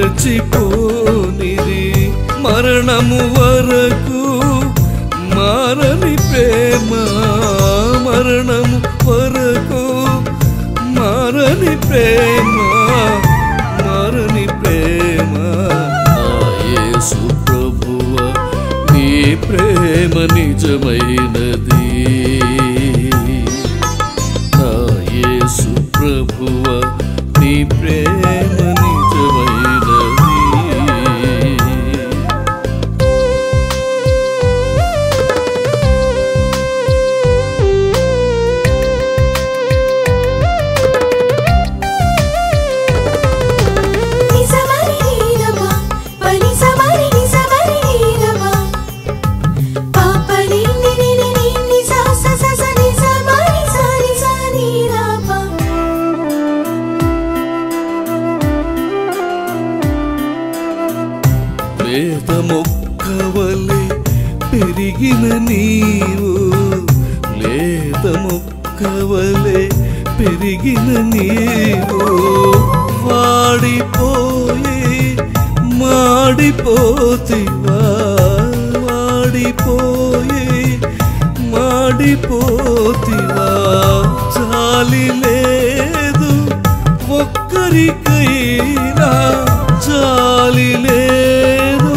మరచిపోనిది మరణము వరకు మారని ప్రేమ మరణము వరకు మారని ప్రేమ మారని ప్రేమ నా యేసు ప్రభువ నీ ప్రేమ నిజమైనది నా యేసు ప్రభువ నీ ప్రేమ నిజమైనది నిజమని నీరమా పని సమరి నిజమని నీరమా పాపని నిని నిని ని సా సా సా సా ని సా మా ని సా ని సా ని రా పా వేద మొక్కవలే పెరిగిన నీవు లేత మొక్కవలే పెరిగిన నీవు వాడిపోయి మాడిపోతివా వాడిపోయి మాడిపోతివా చాలి లేదు ఒక్కరికైనా చాలి లేదు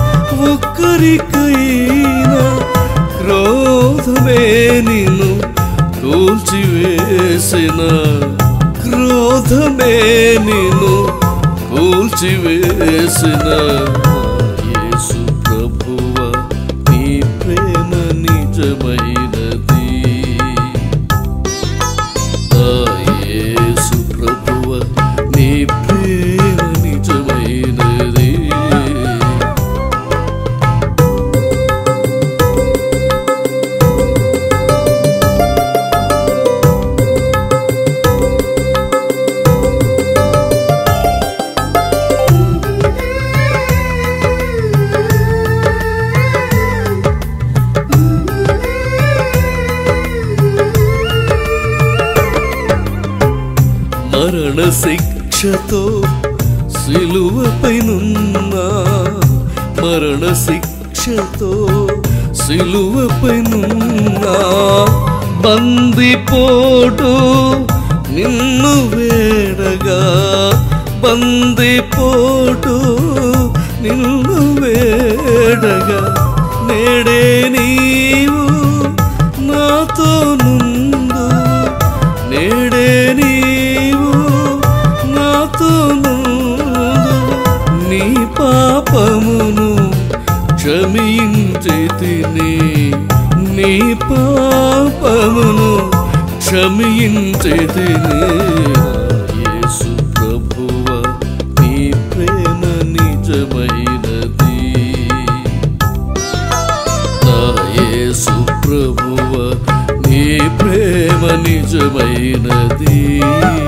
ఒక్కరికైనా క్రోధమే నిన్ను కూల్చివేసిన క్రోధమే నిన్ను కూల్చివేసిన యేసు ప్రభువ నీ ప్రేమ నిజమైనది ఆ యేసు ప్రభువ నీ ప్రేమ నిజమైనది మరణ శిక్షతో సిలువపైనున్నా మరణ శిక్షతో సిలువపైనున్నా బందిపోటు నిన్ను వేడగా బందిపోటు నిన్ను వేడగా నేడే నీవు నాతో నుండు నేడే నీవు నాతో నుండు నీ పాపమును క్షమించి తిని నీ పాపమును క్షమించి తిని యేసు ప్రభువ నీ ప్రేమ నిజమైనది నా యేసు ప్రభువ నీ ప్రేమ నిజమైనది